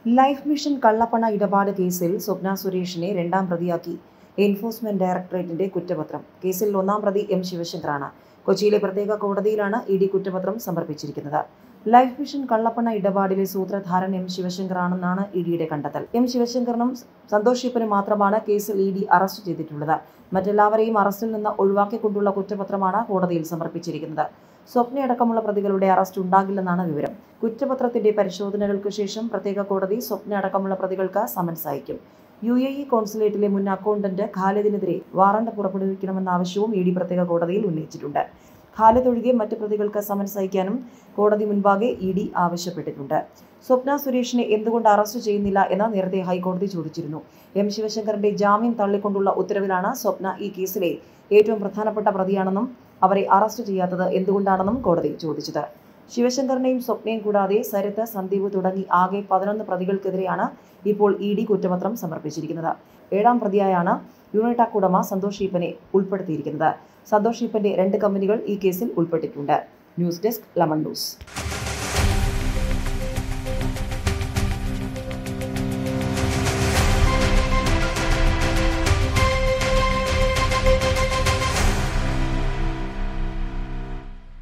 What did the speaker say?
life mission കള്ളപ്പണ ഇടപാട് കേസിൽ സ്വപ്ന സുരേഷിനെ രണ്ടാം പ്രതിയാക്കി എൻഫോഴ്സ്മെന്റ് ഡയറക്ടറേറ്റിന്റെ കുറ്റപത്രം കേസിൽ ഒന്നാം പ്രതി എം ശിവശങ്കറാണ് കൊച്ചിയിലെ പ്രത്യേക കോടതിയിലാണ് ഇ ഡി കുറ്റപത്രം സമർപ്പിച്ചിരിക്കുന്നത് ലൈഫ് മിഷൻ കള്ളപ്പണ ഇടപാടിലെ സൂത്രധാരൻ എം ശിവശങ്കറാണെന്നാണ് ഇ ഡിയുടെ കണ്ടെത്തൽ എം ശിവശങ്കറിനും സന്തോഷ് ശിപ്പനും മാത്രമാണ് കേസിൽ ഇ ഡി അറസ്റ്റ് ചെയ്തിട്ടുള്ളത് മറ്റെല്ലാവരെയും അറസ്റ്റിൽ നിന്ന് ഒഴിവാക്കിക്കൊണ്ടുള്ള കുറ്റപത്രമാണ് കോടതിയിൽ സമർപ്പിച്ചിരിക്കുന്നത് സ്വപ്നയടക്കമുള്ള പ്രതികളുടെ അറസ്റ്റ് ഉണ്ടാകില്ലെന്നാണ് വിവരം കുറ്റപത്രത്തിന്റെ പരിശോധനകൾക്ക് ശേഷം പ്രത്യേക കോടതി സ്വപ്ന അടക്കമുള്ള പ്രതികൾക്ക് സമൻസ് അയക്കും യു എ ഇ കോൺസുലേറ്റിലെ മുൻ അക്കൗണ്ടന്റ് ഖാലിദിനെതിരെ വാറണ്ട് പുറപ്പെടുവിക്കണമെന്ന ആവശ്യവും ഇ ഡി പ്രത്യേക കോടതിയിൽ ഉന്നയിച്ചിട്ടുണ്ട് ഖാലിദ് ഒഴികെ മറ്റ് പ്രതികൾക്ക് സമൻസ് അയക്കാനും കോടതി മുൻപാകെ ഇ ഡി ആവശ്യപ്പെട്ടിട്ടുണ്ട് സ്വപ്ന സുരേഷിനെ എന്തുകൊണ്ട് അറസ്റ്റ് ചെയ്യുന്നില്ല എന്ന് നേരത്തെ ഹൈക്കോടതി ചോദിച്ചിരുന്നു എം ശിവശങ്കറിന്റെ ജാമ്യം തള്ളിക്കൊണ്ടുള്ള ഉത്തരവിലാണ് സ്വപ്ന ഈ കേസിലെ ഏറ്റവും പ്രധാനപ്പെട്ട പ്രതിയാണെന്നും അവരെ അറസ്റ്റ് ചെയ്യാത്തത് എന്തുകൊണ്ടാണെന്നും കോടതി ചോദിച്ചത് ശിവശങ്കറിനെയും സ്വപ്നയും കൂടാതെ സരിത്ത് സന്ദീപ് തുടങ്ങി ആകെ പതിനൊന്ന് പ്രതികൾക്കെതിരെയാണ് ഇപ്പോൾ ഇ ഡി കുറ്റപത്രം സമർപ്പിച്ചിരിക്കുന്നത് ഏഴാം പ്രതിയായാണ് യൂണിടാക് ഉടമ സന്തോഷ് ഈപ്പനെ ഉൾപ്പെടുത്തിയിരിക്കുന്നത് സന്തോഷ് ഈപ്പന്റെ രണ്ട് കമ്പനികൾ ഈ കേസിൽ ഉൾപ്പെട്ടിട്ടുണ്ട് ന്യൂസ് ഡെസ്ക് ലമൺ ന്യൂസ്